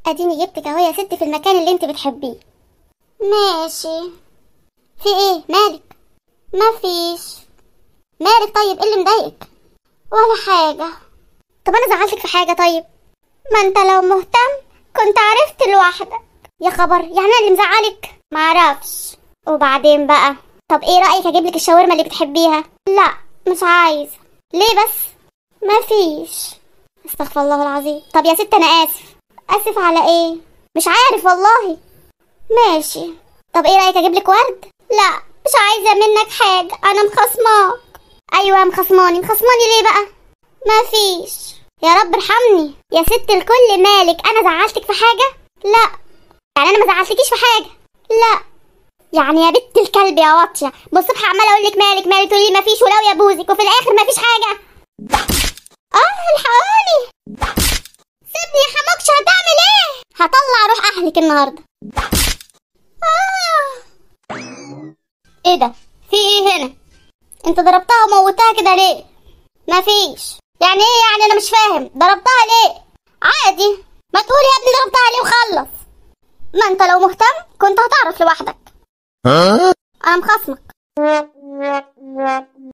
اديني جبتك اهو يا ستي في المكان اللي انت بتحبيه ماشي في ايه مالك مفيش مالك طيب ايه اللي مضايقك ولا حاجة طب انا زعلتك في حاجة طيب ما انت لو مهتم كنت عرفت لوحدك يا خبر يعني انا اللي مزعلك معرفش وبعدين بقى طب ايه رأيك اجيب لك الشاورما اللي بتحبيها لا مش عايزة ليه بس مفيش استغفر الله العظيم طب يا ست انا اسف اسف على ايه مش عارف والله ماشي طب ايه رايك اجيب لك ورد لا مش عايزه منك حاجه انا مخصماك ايوه مخصماني مخصماني ليه بقى مفيش يا رب ارحمني يا ست الكل مالك انا زعلتك في حاجه لا يعني انا ما زعلتكيش في حاجه لا يعني يا بنت الكلب يا واطيه بالصبح عماله اقول لك مالك مالك تقولي لي مفيش ولو يا بوزك وفي الاخر مفيش حاجه اه الحقوني سيبني يا حموكش هتعمل ايه هطلع روح اهلك النهارده آه. ايه ده في ايه هنا انت ضربتها وموتها كده ليه مفيش يعني ايه يعني انا مش فاهم ضربتها ليه عادي ما تقول يا ابني ضربتها ليه وخلص ما انت لو مهتم كنت هتعرف لوحدك انا مخصمك